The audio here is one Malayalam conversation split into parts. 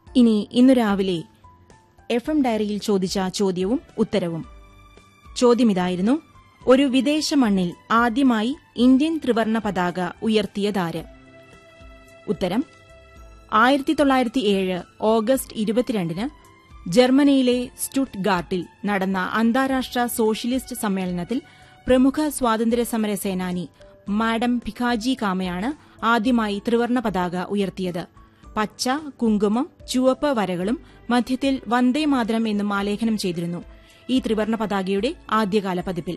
ഇനി ഇന്നു രാവിലെ എഫ് എം ഡയറിയിൽ ചോദിച്ച ചോദ്യവും ഉത്തരവും ചോദ്യമിതായിരുന്നു ഒരു വിദേശ മണ്ണിൽ ആദ്യമായി ഇന്ത്യൻ ത്രിവർണ പതാക ഉയർത്തിയതാര് ഉത്തരം ആയിരത്തി തൊള്ളായിരത്തി ഏഴ് ഓഗസ്റ്റ് ഇരുപത്തിരണ്ടിന് ജർമ്മനിയിലെ സ്റ്റുട്ട്ഗാർട്ടിൽ നടന്ന അന്താരാഷ്ട്ര സോഷ്യലിസ്റ്റ് സമ്മേളനത്തിൽ പ്രമുഖ സ്വാതന്ത്ര്യ സമര സേനാനി മാഡം ഭിഖാജി കാമയാണ് ആദ്യമായി ത്രിവർണ പതാക ഉയർത്തിയത് പച്ച കുങ്കുമം ചുവപ്പ് വരകളും മധ്യത്തിൽ വന്ദേ മാതരം എന്നും ആലേഖനം ചെയ്തിരുന്നു ഈ ത്രിവർണ പതാകയുടെ ആദ്യകാല പതിപ്പിൽ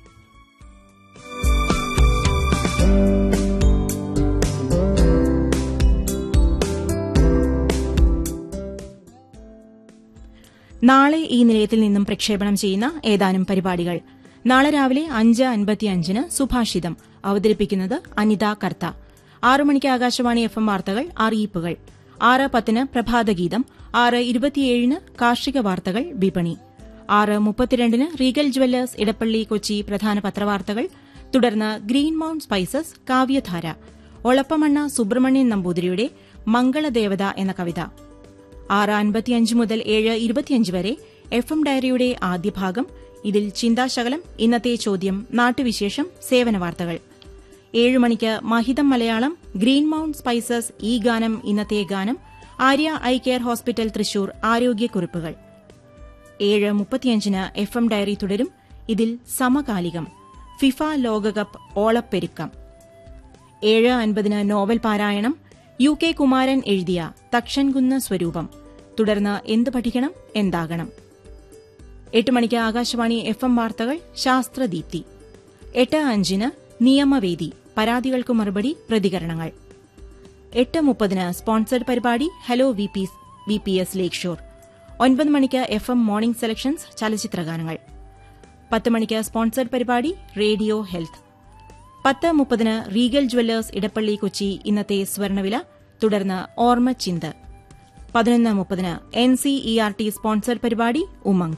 നാളെ ഈ നിലയത്തിൽ നിന്നും പ്രക്ഷേപണം ചെയ്യുന്ന ഏതാനും പരിപാടികൾ നാളെ രാവിലെ അഞ്ച് അൻപത്തിയഞ്ചിന് സുഭാഷിതം അവതരിപ്പിക്കുന്നത് അനിത കർത്ത ആറു മണിക്ക് ആകാശവാണി എഫ് എം വാർത്തകൾ അറിയിപ്പുകൾ ആറ് പത്തിന് പ്രഭാതഗീതം ആറ് ഇരുപത്തിയേഴിന് കാർഷിക വാർത്തകൾ വിപണി ആറ് മുപ്പത്തിരണ്ടിന് റീഗൽ ജ്വല്ലേഴ്സ് ഇടപ്പള്ളി കൊച്ചി പ്രധാന പത്രവാർത്തകൾ തുടർന്ന് ഗ്രീൻ മൌണ്ട് സ്പൈസസ് കാവ്യധാര ഒളപ്പമണ്ണ സുബ്രഹ്മണ്യൻ നമ്പൂതിരിയുടെ മംഗളദേവത എന്ന കവിത ആറ് അൻപത്തിയഞ്ച് മുതൽ ഏഴ് ഇരുപത്തിയഞ്ച് വരെ എഫ് എം ഡയറിയുടെ ആദ്യ ഭാഗം ഇതിൽ ചിന്താശകലം ഇന്നത്തെ ചോദ്യം നാട്ടുവിശേഷം സേവന വാർത്തകൾ ഏഴ് മണിക്ക് മഹിതം മലയാളം ഗ്രീൻ മൌണ്ട് സ്പൈസസ് ഈ ഗാനം ഇന്നത്തെ ഗാനം Arya I care hospital Thrissur ആരോഗ്യക്കുറിപ്പുകൾ ഏഴ് മുപ്പത്തിയഞ്ചിന് എഫ് എം ഡയറി തുടരും ഇതിൽ സമകാലികം ഫിഫ ലോകകപ്പ് ഓളപ്പെരുക്കം ഏഴ് അൻപതിന് നോവൽ പാരായണം യു കെ കുമാരൻ എഴുതിയ തക്ഷൻകുന്ന് സ്വരൂപം തുടർന്ന് എന്ത് പഠിക്കണം എന്താകണം എട്ട് മണിക്ക് ആകാശവാണി എഫ് എം വാർത്തകൾ ശാസ്ത്രദീപ്തി എട്ട് അഞ്ചിന് നിയമവേദി പരാതികൾക്ക് മറുപടി പ്രതികരണങ്ങൾ എട്ട് മുപ്പതിന് സ്പോൺസർഡ് പരിപാടി hello V P S lake shore ഒൻപത് മണിക്ക് എഫ് എം മോർണിംഗ് സെലക്ഷൻസ് ചലച്ചിത്രഗാനങ്ങൾ പത്ത് മണിക്ക് സ്പോൺസർഡ് പരിപാടി റേഡിയോ ഹെൽത്ത് പത്ത് മുപ്പതിന് റീഗൽ ജ്വല്ലേഴ്സ് ഇടപ്പള്ളി കൊച്ചി ഇന്നത്തെ സ്വർണവില തുടർന്ന് ഓർമ്മ ചിന്ത് പതിനൊന്ന് മുപ്പതിന് N C E R T sponsored പരിപാടി ഉമംഗ്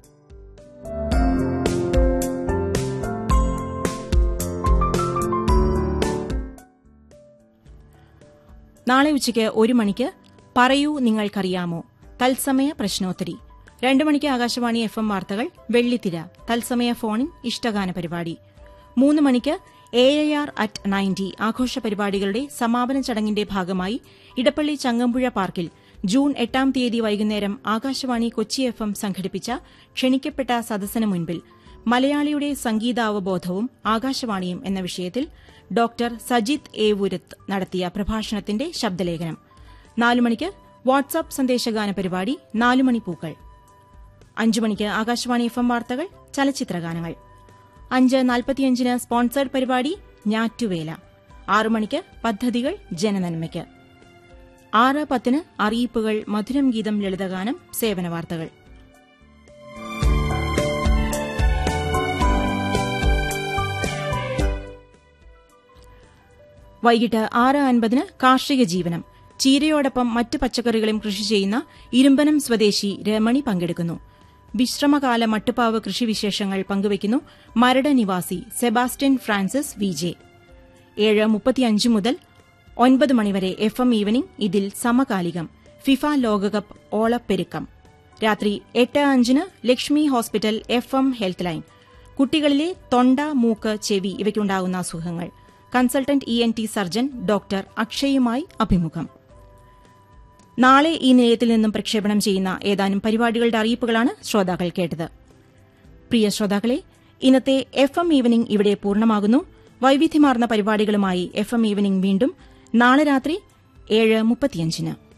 നാളെ ഉച്ചയ്ക്ക് ഒരു മണിക്ക് പറയൂ നിങ്ങൾക്കറിയാമോ തത്സമയ പ്രശ്നോത്തരി രണ്ടു മണിക്ക് ആകാശവാണി എഫ് എം വാർത്തകൾ വെള്ളിത്തിര തത്സമയ ഫോണിൻ ഇഷ്ടഗാന പരിപാടി മൂന്ന് മണിക്ക് A I R at ninety ആഘോഷ പരിപാടികളുടെ സമാപന ചടങ്ങിന്റെ ഭാഗമായി ഇടപ്പള്ളി ചങ്ങമ്പുഴ പാർക്കിൽ ജൂൺ എട്ടാം തീയതി വൈകുന്നേരം ആകാശവാണി കൊച്ചി എഫ് എം സംഘടിപ്പിച്ച ക്ഷണിക്കപ്പെട്ട സദസ്സിന് മുൻപിൽ മലയാളിയുടെ സംഗീതാവബോധവും ആകാശവാണിയും എന്ന വിഷയത്തിൽ ഡോക്ടർ സജിത് ഏവൂരത്ത് നടത്തിയ പ്രഭാഷണത്തിന്റെ ശബ്ദലേഖനം നാലു മണിക്ക് വാട്സാപ്പ് സന്ദേശഗാന പരിപാടി നാലുമണി പൂക്കൾ അഞ്ചു മണിക്ക് ആകാശവാണി എഫ് എം വാർത്തകൾ ചലച്ചിത്രഗാനങ്ങൾ അഞ്ച് നാൽപ്പത്തിയഞ്ചിന് സ്പോൺസേഡ് പരിപാടി ഞാറ്റുവേല ആറു മണിക്ക് പദ്ധതികൾ ജനനന്മയ്ക്ക് ആറ് പത്തിന് അറിയിപ്പുകൾ മധുരം ഗീതം ലളിതഗാനം സേവന വാർത്തകൾ വൈകിട്ട് ആറ് അൻപതിന് കാർഷിക ജീവനം ചീരയോടൊപ്പം മറ്റ് പച്ചക്കറികളും കൃഷി ചെയ്യുന്ന ഇരുമ്പനം സ്വദേശി രമണി പങ്കെടുക്കുന്നു വിശ്രമകാല മട്ടുപ്പാവ് കൃഷിവിശേഷങ്ങൾ പങ്കുവയ്ക്കുന്നു മരട് നിവാസി സെബാസ്റ്റ്യൻ ഫ്രാൻസിസ് വി ജെ ഏഴ് മുപ്പത്തിയഞ്ച് മുതൽ ഒൻപത് മണിവരെ എഫ് എം ഈവനിംഗ് ഇതിൽ സമകാലികം ഫിഫ ലോകകപ്പ് ഓളപ്പെരുക്കം രാത്രി എട്ട് അഞ്ചിന് Lakshmi hospital F M health line കുട്ടികളിലെ തൊണ്ട മൂക്ക് ചെവി ഇവയ്ക്കുണ്ടാകുന്ന അസുഖങ്ങൾ consultant E N T surgeon doctor അക്ഷയുമായി അഭിമുഖം നാളെ ഈ നിലയത്തിൽ നിന്നും പ്രക്ഷേപണം ചെയ്യുന്ന ഏതാനും പരിപാടികളുടെ അറിയിപ്പുകളാണ് ശ്രോതാക്കൾ കേട്ടത് പ്രിയ ശ്രോതാക്കളെ ഇന്നത്തെ എഫ് എം ഈവനിംഗ് ഇവിടെ പൂർണ്ണമാകുന്നു വൈവിധ്യമാർന്ന പരിപാടികളുമായി എഫ് എം ഈവനിംഗ് വീണ്ടും നാളെ രാത്രി ഏഴ് മുപ്പത്തിയഞ്ചിന്